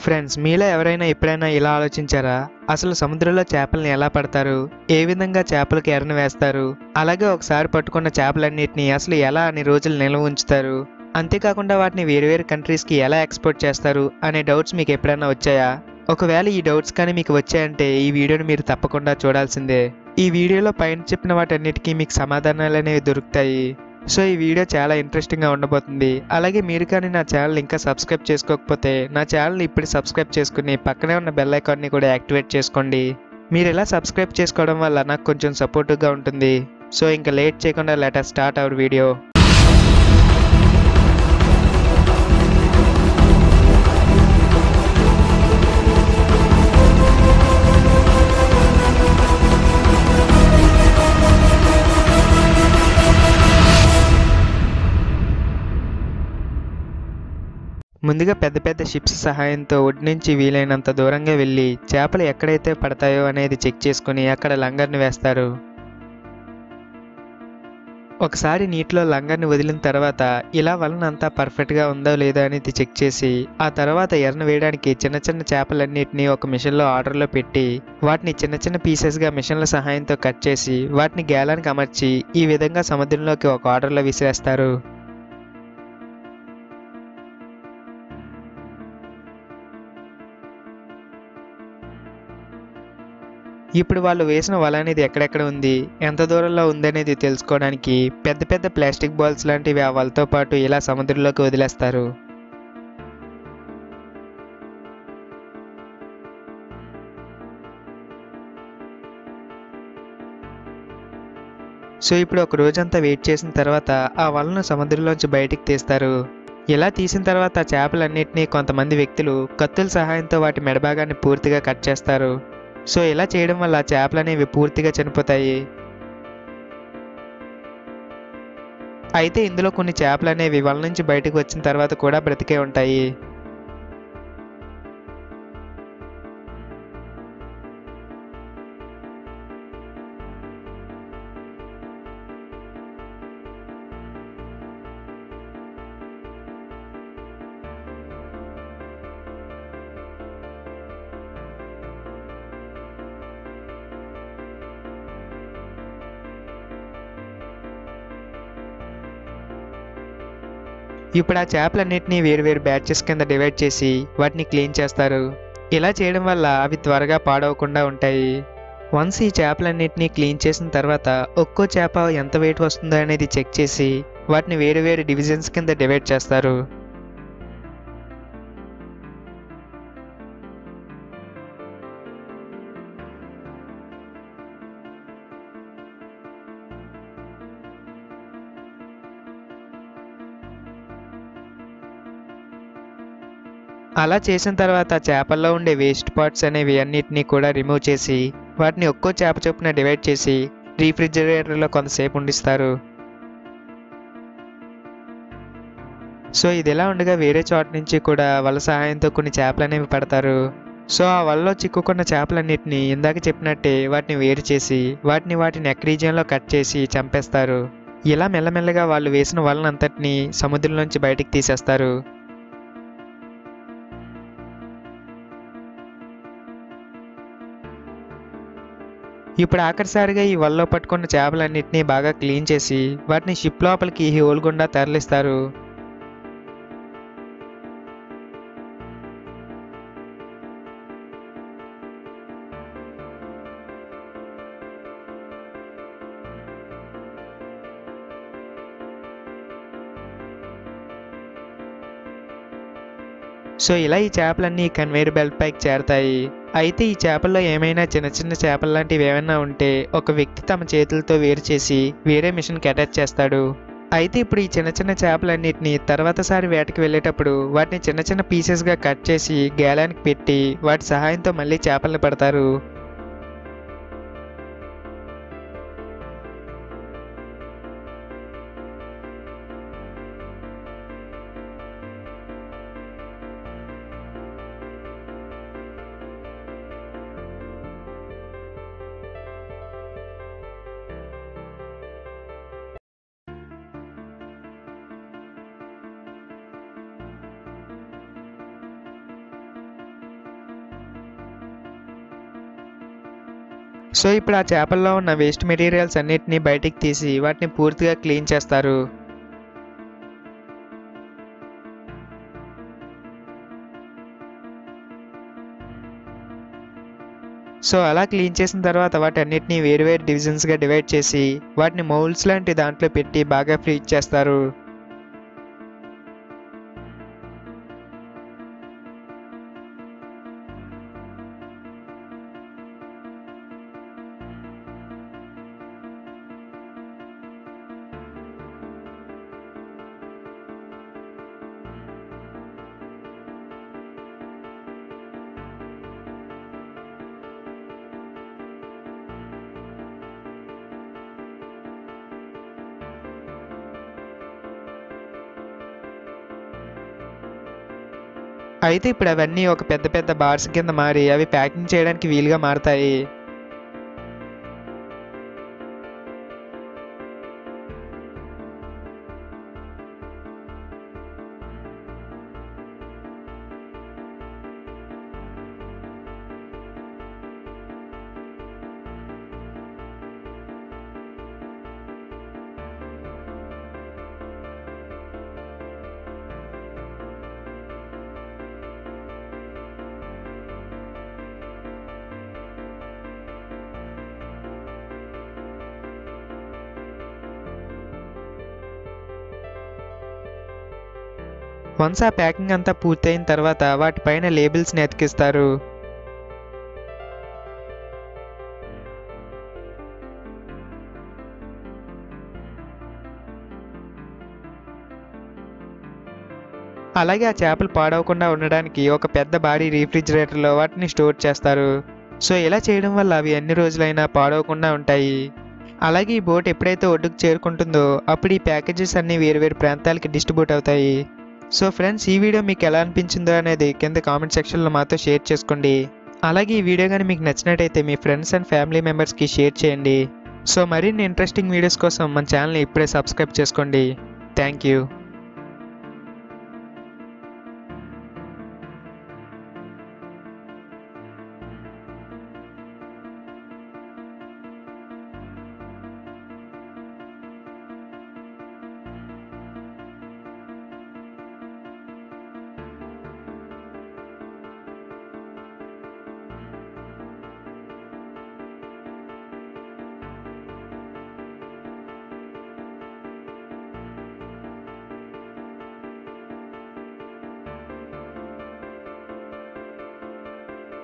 friends మీలో ఎవరైనా ఎప్పుడైనా ఇలా ఆలోచించారా అసలు సముద్రంలో చేపల్ని ఎలా పడతారు ఏ విధంగా చేపలకు ఎరను వేస్తారు అలాగే ఒకసారి పట్టుకున్న చేపలన్నిటిని అసలు ఎలా అన్ని రోజులు నిల్వ ఉంచుతారు అంతేకాకుండా వాటిని వేరువేరు కంట్రీస్కి ఎలా ఎక్స్పోర్ట్ చేస్తారు అనే డౌట్స్ మీకు ఎప్పుడైనా వచ్చాయా ఒకవేళ ఈ డౌట్స్ కానీ మీకు వచ్చాయంటే ఈ వీడియోని మీరు తప్పకుండా చూడాల్సిందే ఈ వీడియోలో పైన చెప్పిన వాటన్నిటికీ మీకు సమాధానాలు అనేవి దొరుకుతాయి సో ఈ వీడియో చాలా ఇంట్రెస్టింగ్గా ఉండబోతుంది అలాగే మీరు కానీ నా ఛానల్ ఇంకా సబ్స్క్రైబ్ చేసుకోకపోతే నా ఛానల్ ఇప్పుడు సబ్స్క్రైబ్ చేసుకుని పక్కనే ఉన్న బెల్ ఐకాన్ని కూడా యాక్టివేట్ చేసుకోండి మీరు ఇలా సబ్స్క్రైబ్ చేసుకోవడం వల్ల నాకు కొంచెం సపోర్టివ్గా ఉంటుంది సో ఇంకా లేట్ చేయకుండా లెటర్ స్టార్ట్ అవర్ వీడియో ముందుగా పెద్ద పెద్ద షిప్స్ సహాయంతో ఒడ్డు నుంచి వీలైనంత దూరంగా వెళ్ళి చేపలు ఎక్కడైతే పడతాయో అనేది చెక్ చేసుకుని అక్కడ లంగర్ని వేస్తారు ఒకసారి నీటిలో లంగర్ని వదిలిన తర్వాత ఇలా వలన అంతా పర్ఫెక్ట్గా ఉందో లేదో అనేది చెక్ చేసి ఆ తర్వాత ఎర్రను వేయడానికి చిన్న చిన్న చేపలన్నిటిని ఒక మిషన్లో ఆర్డర్లో పెట్టి వాటిని చిన్న చిన్న పీసెస్గా మిషన్ల సహాయంతో కట్ చేసి వాటిని గేలానికి అమర్చి ఈ విధంగా సముద్రంలోకి ఒక ఆర్డర్లో విసిరేస్తారు ఇప్పుడు వాళ్ళు వేసిన వల అనేది ఎక్కడెక్కడ ఉంది ఎంత దూరంలో ఉందనేది తెలుసుకోవడానికి పెద్ద పెద్ద ప్లాస్టిక్ బాల్స్ లాంటివి ఆ వలతో పాటు ఇలా సముద్రంలోకి వదిలేస్తారు సో ఇప్పుడు ఒక రోజంతా వెయిట్ చేసిన తర్వాత ఆ వలను సముద్రంలోంచి బయటికి తీస్తారు ఇలా తీసిన తర్వాత చేపలన్నింటినీ కొంతమంది వ్యక్తులు కత్తుల సహాయంతో వాటి మెడభాగాన్ని పూర్తిగా కట్ చేస్తారు సో ఇలా చేయడం వల్ల చేపలు అనేవి పూర్తిగా చనిపోతాయి అయితే ఇందులో కొన్ని చేపలు అనేవి వల నుంచి బయటకు వచ్చిన తర్వాత కూడా బ్రతికే ఉంటాయి ఇప్పుడు ఆ చేపలన్నింటినీ వేరువేరు బ్యాచెస్ కింద డివైడ్ చేసి వాటిని క్లీన్ చేస్తారు ఇలా చేయడం వల్ల అవి త్వరగా పాడవకుండా ఉంటాయి వన్స్ ఈ చేపలన్నింటినీ క్లీన్ చేసిన తర్వాత ఒక్కో చేప ఎంత వెయిట్ వస్తుందో అనేది చెక్ చేసి వాటిని వేరు వేరు డివిజన్స్ కింద డివైడ్ చేస్తారు అలా చేసిన తర్వాత చేపల్లో ఉండే వేస్ట్ పార్ట్స్ అనేవి అన్నిటినీ కూడా రిమూవ్ చేసి వాటిని ఒక్కో చేప చొప్పున డివైడ్ చేసి రీఫ్రిజిరేటర్లో కొంతసేపు ఉండిస్తారు సో ఇది ఎలా ఉండగా వేరే చోట నుంచి కూడా వల సహాయంతో కొన్ని చేపలు అనేవి పడతారు సో ఆ వలలో చిక్కుకున్న చేపలన్నిటిని ఇందాక చెప్పినట్టే వాటిని వేరు చేసి వాటిని వాటి నెక్ రీజియన్లో కట్ చేసి చంపేస్తారు ఇలా మెల్లమెల్లగా వాళ్ళు వేసిన వలనంతటిని సముద్రంలోంచి బయటికి తీసేస్తారు ఇప్పుడు ఆఖరిసారిగా ఈ వలలో పట్టుకున్న చేపలన్నింటినీ బాగా క్లీన్ చేసి వాటిని షిప్ లోపలికి హోల్ గుండా తరలిస్తారు సో ఇలా ఈ చేపలన్నీ కన్వేయర్ బెల్ట్ పైకి చేరతాయి అయితే ఈ చేపల్లో ఏమైనా చిన్న చిన్న చేపలు లాంటివి ఏమైనా ఉంటే ఒక వ్యక్తి తమ చేతులతో వేరు చేసి వేరే మిషన్కి అటాచ్ చేస్తాడు అయితే ఇప్పుడు ఈ చిన్న చిన్న చేపలన్నిటిని తర్వాతసారి వేటకి వెళ్ళేటప్పుడు వాటిని చిన్న చిన్న పీసెస్గా కట్ చేసి గేలానికి పెట్టి వాటి సహాయంతో మళ్ళీ చేపలను పడతారు సో ఇప్పుడు ఆ చేపల్లో ఉన్న వేస్ట్ మెటీరియల్స్ అన్నిటిని బయటికి తీసి వాటిని పూర్తిగా క్లీన్ చేస్తారు సో అలా క్లీన్ చేసిన తర్వాత వాటి అన్నిటిని వేరువేరు డివిజన్స్గా డివైడ్ చేసి వాటిని మౌల్స్ లాంటి దాంట్లో పెట్టి బాగా ఫ్రీజ్ చేస్తారు అయితే ఇప్పుడు అవన్నీ ఒక పెద్ద పెద్ద బార్స్ కింద మారి అవి ప్యాకింగ్ చేయడానికి వీలుగా మారతాయి వన్స్ ఆ ప్యాకింగ్ అంతా పూర్తయిన తర్వాత వాటిపైన లేబుల్స్ని అతికిస్తారు అలాగే ఆ చేపలు పాడవకుండా ఉండడానికి ఒక పెద్ద భారీ రీఫ్రిజిరేటర్లో వాటిని స్టోర్ చేస్తారు సో ఇలా చేయడం వల్ల అవి ఎన్ని రోజులైనా పాడవకుండా ఉంటాయి అలాగే ఈ బోట్ ఎప్పుడైతే ఒడ్డుకు చేరుకుంటుందో అప్పుడు ఈ ప్యాకేజెస్ అన్నీ వేరు వేరు ప్రాంతాలకి డిస్ట్రిబ్యూట్ అవుతాయి సో ఫ్రెండ్స్ ఈ వీడియో మీకు ఎలా అనిపించిందో అనేది కింద కామెంట్ సెక్షన్లో మాతో షేర్ చేసుకోండి అలాగే ఈ వీడియో కానీ మీకు నచ్చినట్టయితే మీ ఫ్రెండ్స్ అండ్ ఫ్యామిలీ మెంబర్స్కి షేర్ చేయండి సో మరిన్ని ఇంట్రెస్టింగ్ వీడియోస్ కోసం మన ఛానల్ని ఇప్పుడే సబ్స్క్రైబ్ చేసుకోండి థ్యాంక్ యూ